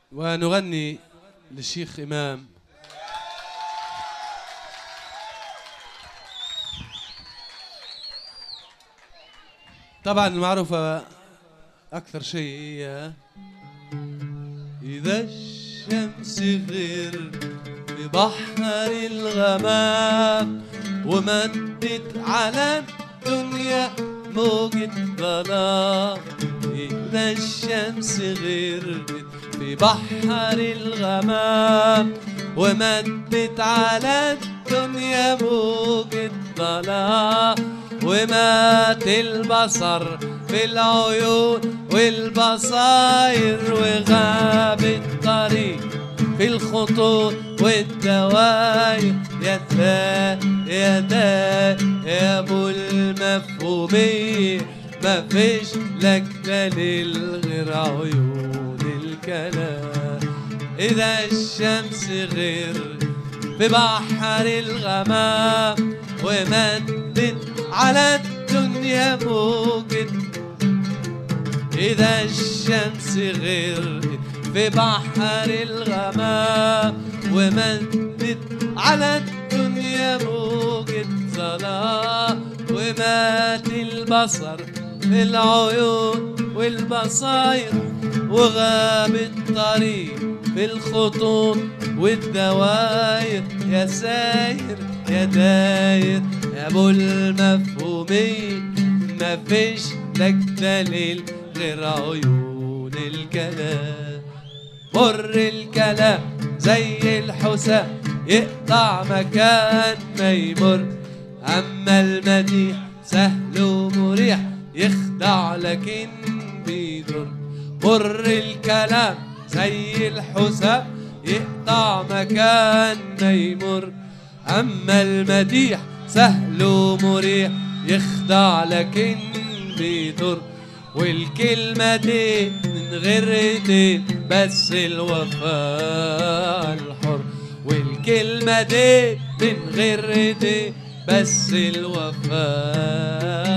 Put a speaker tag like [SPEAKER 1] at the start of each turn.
[SPEAKER 1] ونغني للشيخ إمام طبعا المعروفة أكثر شيء هي إذا الشمس غير في بحر الغمام ومدت على الدنيا موجة ظلام إذا الشمس غربت في بحر الغمام ومدت على الدنيا موجة ظلام ومات البصر في العيون والبصاير وغاب الطريق في الخطوط والدواير يا تا يا تا يا ابو المفهومية ما فيش لك دليل غير عيون الكلام إذا الشمس غير في بحر الغمام ومدت على الدنيا موجة إذا الشمس غيرت في بحر الغمام ومدت على الدنيا موجة ظلام ومات البصر في العيون والبصاير وغاب الطريق في الخطوط والدواير يا ساير يا داير يا ابو المفهومين ما فيش لك دليل غير عيون الكلام مر الكلام زي الحسام يقطع مكان ما يمر اما المديح سهل ومريح يخدع لكن بيضر مر الكلام زي الحسام يقطع مكان ما يمر أما المديح سهل ومريح يخدع لكن بيضر والكلمة دي من غير ايدين بس الوفاء الحر والكلمة دي من غير ايدين بس الوفاء